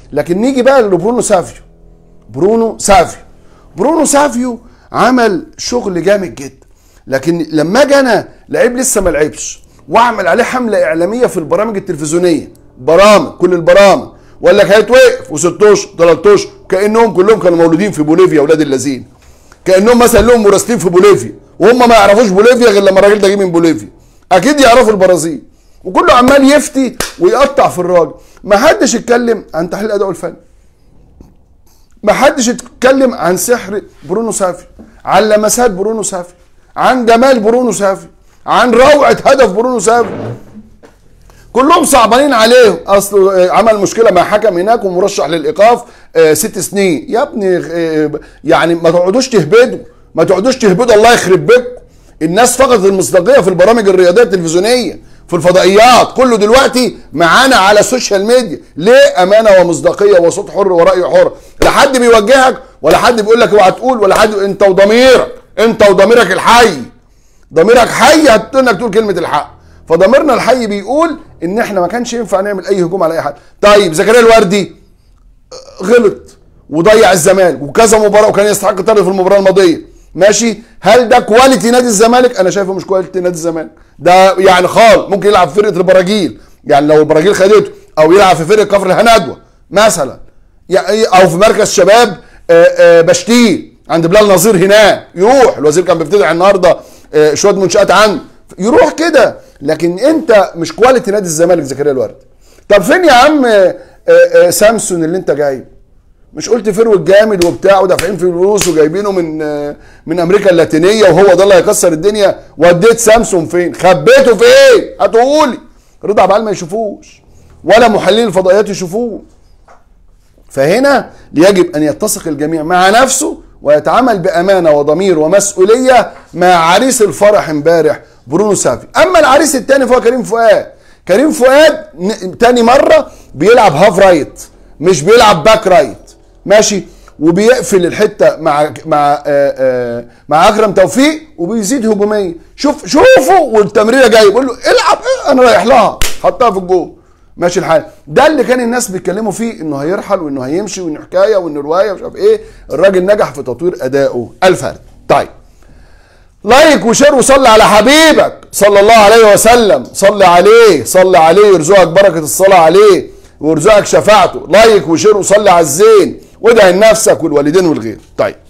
لكن نيجي بقى لبرونو سافيو برونو سافيو برونو سافيو عمل شغل جامد جدا لكن لما اجي انا لعيب لسه ما لعبش واعمل عليه حمله اعلاميه في البرامج التلفزيونيه برامج كل البرامج ولا لك هيتوقف وست اشهر ثلاث اشهر كانهم كلهم كانوا مولودين في بوليفيا اولاد اللذين كانهم مثلا لهم مراسلين في بوليفيا وهم ما يعرفوش بوليفيا غير لما الراجل ده جه من بوليفيا اكيد يعرفوا البرازيل وكله عمال يفتي ويقطع في الراجل ما حدش يتكلم عن تحليل الاداء الفني ما حدش يتكلم عن سحر برونو سافي عن لمسات برونو سافي عن جمال برونو سافي عن روعه هدف برونو سافي كلهم صعبانين عليه اصل آه، عمل مشكله مع حكم هناك ومرشح للايقاف آه، ست سنين يا ابني آه، يعني ما تقعدوش تهبدوا ما تقعدوش تهبدوا الله يخرب بيتكم الناس فقدت المصداقيه في البرامج الرياضيه التلفزيونيه في الفضائيات كله دلوقتي معانا على السوشيال ميديا ليه امانه ومصداقيه وصوت حر وراي حر لا حد بيوجهك ولا حد بيقول لك اوعى تقول ولا حد انت وضميرك انت وضميرك الحي ضميرك حي هتقول انك تقول كلمه الحق فضميرنا الحي بيقول ان احنا ما كانش ينفع نعمل اي هجوم على اي حد طيب زكريا الوردي غلط وضيع الزمالك وكذا مباراه وكان يستحق الطرد في المباراه الماضيه ماشي هل ده كواليتي نادي الزمالك انا شايفه مش كواليتي نادي الزمالك ده يعني خال ممكن يلعب في فرقه البراجيل يعني لو البراجيل خدته او يلعب في فرقه كفر الهندوه مثلا يعني او في مركز شباب آه، آه، بشتيل عند بلال نظير هناك يروح الوزير كان بيفتتح النهارده آه، شويه منشات عنه يروح كده لكن انت مش كواليتي نادي الزمالك زكريا الورد طب فين يا عم آه، آه، سامسون اللي انت جايبه مش قلت فروت جامد وبتاع ودافعين فلوس وجايبينه من آه، من امريكا اللاتينيه وهو ده اللي هيكسر الدنيا وديت سامسون فين خبيته في ايه هتقولي رضا عبال ما يشوفوش ولا محللين الفضائيات يشوفوه فهنا يجب ان يتسق الجميع مع نفسه ويتعامل بامانه وضمير ومسؤوليه مع عريس الفرح امبارح برونو سافي اما العريس الثاني فهو كريم فؤاد كريم فؤاد ن- تاني مره بيلعب هاف رايت مش بيلعب باك رايت ماشي وبيقفل الحته مع مع آه آه مع اكرم توفيق وبيزيد هجوميا شوف شوفوا والتمريره جاي بيقول له العب إيه؟ انا رايح لها حطها في الجول ماشي الحال ده اللي كان الناس بيتكلموا فيه انه هيرحل وانه هيمشي وانه حكايه وانه روايه ومش عارف ايه الراجل نجح في تطوير ادائه الفردي طيب لايك وشير وصلي على حبيبك صلى الله عليه وسلم صلي عليه صلي عليه يرزقك بركه الصلاه عليه ويرزقك شفاعته لايك وشير وصلي على الزين وادعي لنفسك والوالدين والغير طيب